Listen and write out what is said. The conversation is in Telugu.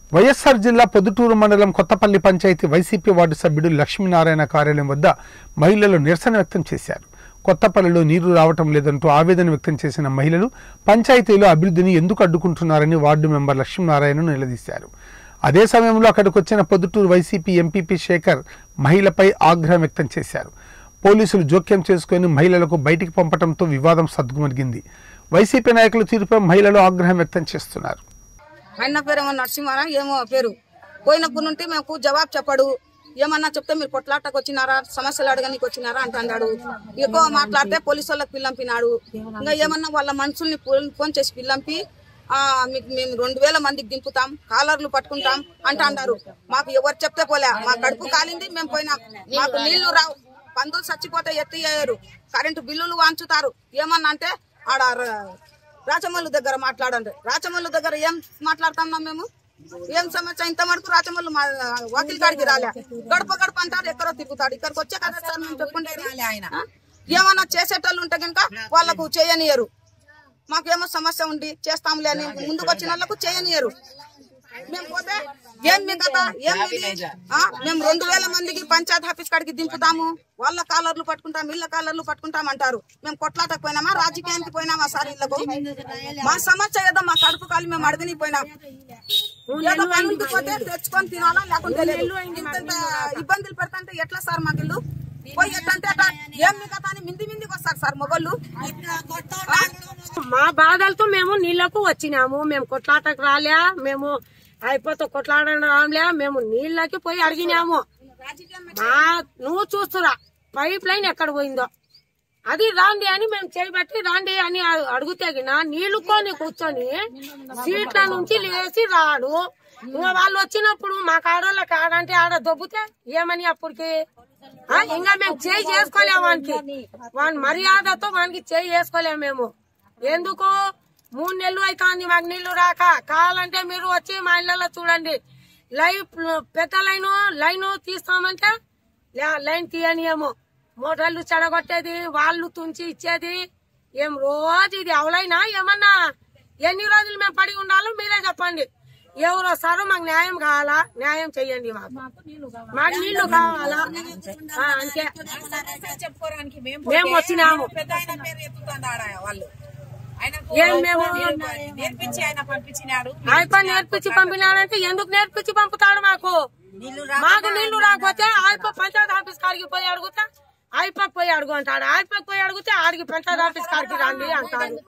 వైఎస్ఆర్ జిల్లా పొద్దుటూరు మండలం కొత్తపల్లి పంచాయతీ వైసీపీ వార్డు సభ్యుడు లక్ష్మీనారాయణ కార్యాలయం వద్ద మహిళలు నిరసన వ్యక్తం చేశారు కొత్తపల్లిలో నీరు రావటం లేదంటూ ఆవేదన వ్యక్తం చేసిన మహిళలు పంచాయతీలో అభివృద్ధిని ఎందుకు అడ్డుకుంటున్నారని వార్డు మెంబర్ లక్ష్మీనారాయణను నిలదీశారు అదే సమయంలో అక్కడికి వచ్చిన పొద్దుటూరు వైసీపీ ఎంపీపీ శేఖర్ మహిళపై ఆగ్రహం వ్యక్తం చేశారు పోలీసులు జోక్యం చేసుకుని మహిళలకు బయటికి పంపడంతో వివాదం సద్దుమణిగింది వైసీపీ నాయకుల తీరుపై మహిళలు ఆగ్రహం వ్యక్తం చేస్తున్నారు ఆయన పేరు ఏమో నరసింహారావు ఏమో పేరు పోయినప్పటి నుండి మేము జవాబు చెప్పడు ఏమన్నా చెప్తే మీరు కొట్లాటకు వచ్చినారా సమస్యలు అడగనికి వచ్చినారా అంటున్నాడు ఎక్కువ మాట్లాడితే పోలీసు వాళ్ళకి పిల్లంపినాడు ఇంకా ఏమన్నా వాళ్ళ మనుషుల్ని ఫోన్- ఫోన్ చేసి పిల్లంపి ఆ మీకు మేము రెండు వేల మందికి దింపుతాం కాలర్లు పట్టుకుంటాం అంటారు మాకు ఎవరు చెప్తే పోలే మా కడుపు కాలింది మేము పోయినాం మాకు నీళ్లు రావు పందులు చచ్చిపోతే ఎత్తియ్యారు కరెంటు బిల్లులు వాంచుతారు ఏమన్నా అంటే ఆడ ర- రాచమల్లు దగ్గర మాట్లాడండి రాచమల్లు దగ్గర ఏం మాట్లాడుతున్నాం మేము ఏం సమస్య ఇంత మటుకు రాచమల్లు మా వకీల్ కాడికి రాలే గడప గడప అంటారు ఎక్కడో తిరుగుతాడు ఇక్కడికి వచ్చే కదా సార్ మేము చెప్పుకుంటే ఆ? ఏమన్నా చేసేటోళ్ళు ఉంటే కనుక వాళ్ళకు చేయనియరు మాకేమో సమస్య ఉండి చేస్తాంలే అని ముందుకు వచ్చిన వాళ్ళకు చేయనియరు మేము పోతే ఏం మీ కథ ఏం మీది? ఆ? మేము రెండు వేల మందికి పంచాయత్ ఆఫీస్ కాడికి దింపుతాము వాళ్ళ కాలర్లు పట్టుకుంటాం ఇళ్ళ కాలర్లు పట్టుకుంటాం అంటారు మేము కొట్లాటకు పోయినామా రాజకీయానికి పోయినామా సార్ ఇళ్ళకు మా సమస్య ఏదో మా కడుపు కాలి మేము అడగని పోయినాం ఏదో పనులకి పోతే తెచ్చుకొని తినాలా లేకుంటే లేదు. ఇంత ఇబ్బందులు పెడతాంటే ఎట్లా సార్ మాకు ఇల్లు పోయి ఎట్లంటే అట్లా ఏం మీ కథ అని మింది మిందికి వస్తారు సార్ మొగళ్ళు మా బాధలతో మేము నీళ్లకు వచ్చినాము మేము కొట్లాటకు రాలే మేము అయిపోతే కొట్లాడడం రాలే మేము నీళ్ళకి పోయి అడిగినాము మా నువ్వు చూస్తురా పైప్ లైన్ ఎక్కడ పోయిందో అది రాండి అని మేము చేయబట్టి రాండి అని అ- అడిగితే గిన నీళ్లు కొని కూర్చొని సీట్ల నుంచి లేచి రాడు ఇంకా వాళ్ళు వచ్చినప్పుడు మా కాడోళ్ళకి ఆడంటే ఆడ దొబ్బుతే ఏమని అప్పటికి ఆ, ఇంకా మేము చేయి చేసుకోలేము వానికి వాని మర్యాదతో వానికి చేయి చేసుకోలేము మేము ఎందుకు మూడు నెలలు అవుతుంది మాకు నీళ్లు రాక కావాలంటే మీరు వచ్చి మా ఇళ్ళలో చూడండి లైవ్ పెద్ద లైన్ లైన్ తీస్తామంటే లే- లైన్ తీయనియము మోటార్లు చెడగొట్టేది వాళ్ళు తుంచి ఇచ్చేది ఏం రోజు ఇది అవలైనా ఏమన్నా ఎన్ని రోజులు మేము పడి ఉండాలో మీరే చెప్పండి ఎవరు వస్తారో మాకు న్యాయం కావాలా న్యాయం చెయ్యండి మాకు మాకు నీళ్లు కావాలా ఆ, అంతే చెప్పుకోవడానికి మేము మేము వచ్చినాము పెద్ద ఆయన పేరు ఎత్తుతుంది ఆడ వాళ్ళు ఆయనకు ఏం మేము నేర్పించి ఆయన పంపించినాడు ఆయన నేర్పించి పంపినాడంటే ఎందుకు నేర్పించి పంపుతాడు మాకు మాకు నీళ్లు రాకపోతే ఆయప్ప పంచాయతీ ఆఫీస్ కాడికి పోయి అడుగుతా ఆయప్పకి పోయి అడుగు అంటాడు ఆయప్పకి పోయి అడిగితే ఆడికి పంచాయతీ ఆఫీస్ కాడికి రండి అంటాడు